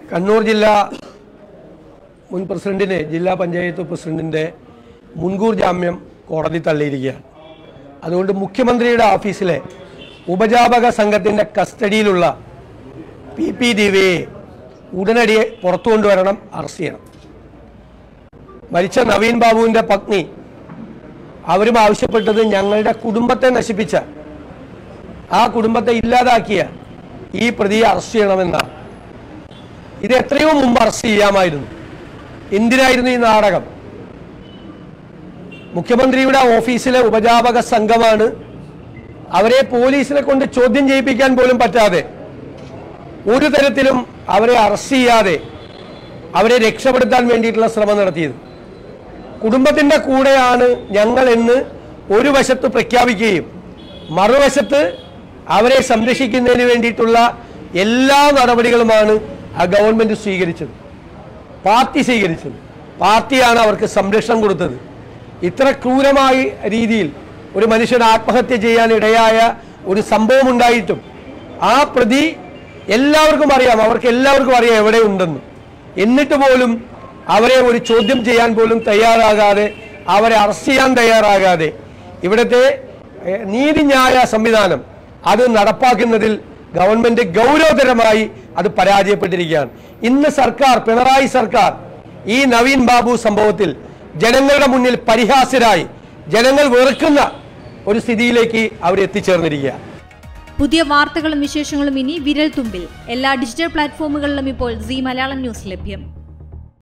കണ്ണൂർ ജില്ലാ മുൻ പ്രസിഡന്റിന് ജില്ലാ പഞ്ചായത്ത് പ്രസിഡന്റിൻ്റെ മുൻകൂർ ജാമ്യം കോടതി തള്ളിയിരിക്കുകയാണ് അതുകൊണ്ട് മുഖ്യമന്ത്രിയുടെ ഓഫീസിലെ ഉപജാപക സംഘത്തിൻ്റെ കസ്റ്റഡിയിലുള്ള പി പി ദിവ്യയെ ഉടനടി പുറത്തു കൊണ്ടുവരണം അറസ്റ്റ് ചെയ്യണം മരിച്ച നവീൻ ബാബുവിൻ്റെ പത്നി അവരും ആവശ്യപ്പെട്ടത് ഞങ്ങളുടെ കുടുംബത്തെ നശിപ്പിച്ച ആ കുടുംബത്തെ ഇല്ലാതാക്കിയ ഈ പ്രതിയെ അറസ്റ്റ് ചെയ്യണമെന്നാണ് ഇത് എത്രയോ മുമ്പ് അറസ്റ്റ് ചെയ്യാമായിരുന്നു എന്തിനായിരുന്നു ഈ നാടകം മുഖ്യമന്ത്രിയുടെ ഓഫീസിലെ ഉപജാപക സംഘമാണ് അവരെ പോലീസിനെ കൊണ്ട് ചോദ്യം ചെയ്യിപ്പിക്കാൻ പോലും പറ്റാതെ ഒരു തരത്തിലും അവരെ അറസ്റ്റ് ചെയ്യാതെ അവരെ രക്ഷപ്പെടുത്താൻ വേണ്ടിയിട്ടുള്ള ശ്രമം നടത്തിയത് കുടുംബത്തിന്റെ കൂടെയാണ് ഞങ്ങൾ എന്ന് ഒരു വശത്ത് പ്രഖ്യാപിക്കുകയും മറുവശത്ത് അവരെ സംരക്ഷിക്കുന്നതിന് വേണ്ടിയിട്ടുള്ള എല്ലാ നടപടികളുമാണ് ആ ഗവൺമെന്റ് സ്വീകരിച്ചത് പാർട്ടി സ്വീകരിച്ചത് പാർട്ടിയാണ് അവർക്ക് സംരക്ഷണം കൊടുത്തത് ഇത്ര ക്രൂരമായ രീതിയിൽ ഒരു മനുഷ്യൻ ആത്മഹത്യ ചെയ്യാൻ ഇടയായ ഒരു സംഭവം ഉണ്ടായിട്ടും ആ പ്രതി എല്ലാവർക്കും അറിയാം അവർക്ക് എല്ലാവർക്കും അറിയാം എവിടെ ഉണ്ടെന്ന് എന്നിട്ട് പോലും അവരെ ഒരു ചോദ്യം ചെയ്യാൻ പോലും തയ്യാറാകാതെ അവരെ അറസ്റ്റ് ചെയ്യാൻ തയ്യാറാകാതെ ഇവിടുത്തെ ഏഹ്, നീതിന്യായ സംവിധാനം അത് നടപ്പാക്കുന്നതിൽ ഗവൺമെന്റ് ഗൗരവതരമായി അത് പരാജയപ്പെട്ടിരിക്കുകയാണ് ഇന്ന് സർക്കാർ പിണറായി സർക്കാർ ഈ നവീൻ ബാബു സംഭവത്തിൽ ജനങ്ങളുടെ മുന്നിൽ പരിഹാസ്യരായി ജനങ്ങൾ വെറുക്കുന്ന ഒരു സ്ഥിതിയിലേക്ക് അവർ എത്തിച്ചേർന്നിരിക്കുകയാണ് പുതിയ വാർത്തകളും വിശേഷങ്ങളും ഇനി വിരൽ തുമ്പിൽ എല്ലാ ഡിജിറ്റൽ പ്ലാറ്റ്ഫോമുകളിലും ഇപ്പോൾ സി മലയാളം ന്യൂസ് ലഭ്യം